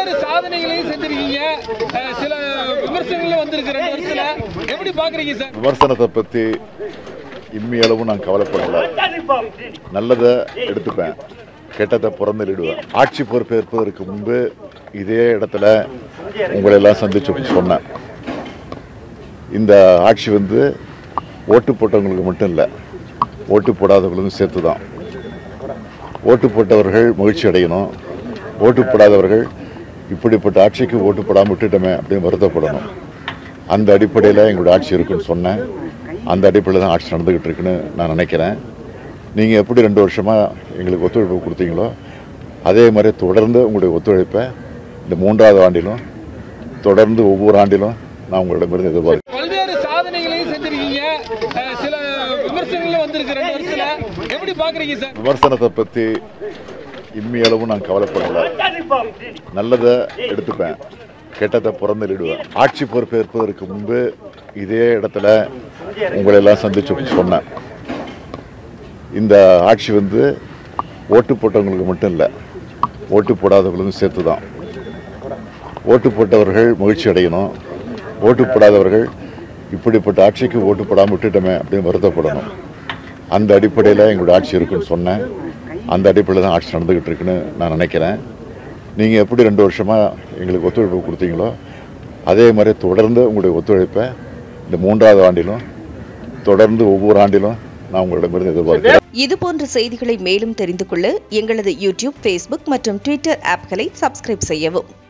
பல்வேறு சாதனைகளையும் செஞ்சிருக்கீங்க அஹ் சில விமர்சனங்களும் வந்திருக்கு ரெண்டு வருஷத்துல எப்படி பாக்குறீங்க சார் விமர்சனத்தை பற்றி இம்மி அளவும் நான் கவலைப்படல நல்லதை எடுத்துப்பேன் கெட்டதை புறந்தள்ளிடுவேன் ஆட்சி பொறுப்பேற்பதற்கு முன்பு இதே இடத்துல உங்களை எல்லாம் சந்திச்சு சொன்னேன் இந்த ஆட்சி வந்து ஓட்டு போட்டவங்களுக்கு மட்டும் இல்லை ஓட்டு போடாதவங்களுக்கும் சேர்த்து தான் ஓட்டு போட்டவர்கள் மகிழ்ச்சி அடையணும் ஓட்டு போடாதவர்கள் இப்படிப்பட்ட ஆட்சிக்கு ஓட்டு போடாமல் விட்டுட்டோமே அப்படின்னு வருத்தப்படணும் அந்த அடிப்படையில் எங்களுடைய ஆட்சி இருக்குன்னு சொன்னேன் அந்த அடிப்படையில் தான் ஆட்சி நடந்துக்கிட்டு இருக்குன்னு நான் நினைக்கிறேன் நீங்கள் எப்படி ரெண்டு வருஷமாக எங்களுக்கு ஒத்துழைப்பு கொடுத்தீங்களோ அதே மாதிரி தொடர்ந்து உங்களுடைய ஒத்துழைப்பை இந்த மூன்றாவது ஆண்டிலும் தொடர்ந்து ஒவ்வொரு ஆண்டிலும் நான் உங்களிடமிருந்து எதிர்பார்க்கிறேன் பல்வேறு சாதனைகளையும் செஞ்சிருக்கீங்க அஹ் சில விமர்சனங்களும் வந்திருக்கு ரெண்டு வருஷத்துல எப்படி பாக்குறீங்க சார் விமர்சனத்தை பற்றி இம்மி அளவும் நான் கவலைப்படல நல்லதை எடுத்துப்பேன் கெட்டதை புறந்தள்ளிடுவேன் ஆட்சி பொறுப்பேற்பதற்கு முன்பு இதே இடத்துல உங்களை எல்லாம் சந்திச்சு சொன்னேன் இந்த ஆட்சி வந்து ஓட்டு போட்டவங்களுக்கு மட்டும் இல்லை ஓட்டு போடாதவங்களுக்கும் சேர்த்து தான் ஓட்டு போட்டவர்கள் மகிழ்ச்சி அடையணும் ஓட்டு போடாதவர்கள் இப்படிப்பட்ட ஆட்சிக்கு ஓட்டு போடாமல் விட்டுட்டோமே அப்படின்னு வருத்தப்படணும் அந்த அடிப்படையில் எங்களுடைய ஆட்சி இருக்குன்னு சொன்னேன் அந்த அடிப்படையில் தான் ஆட்சி நடந்துக்கிட்டு இருக்குன்னு நான் நினைக்கிறேன் நீங்கள் எப்படி ரெண்டு வருஷமாக எங்களுக்கு ஒத்துழைப்பு கொடுத்தீங்களோ அதே மாதிரி தொடர்ந்து உங்களுடைய ஒத்துழைப்பை இந்த மூன்றாவது ஆண்டிலும் தொடர்ந்து ஒவ்வொரு ஆண்டிலும் நான் உங்களிடமிருந்து எதிர்பார்க்கிறேன் இதுபோன்ற செய்திகளை மேலும் தெரிந்து கொள்ள எங்களது யூடியூப் ஃபேஸ்புக் மற்றும் ட்விட்டர் ஆப்களை சப்ஸ்கிரைப் செய்யவும்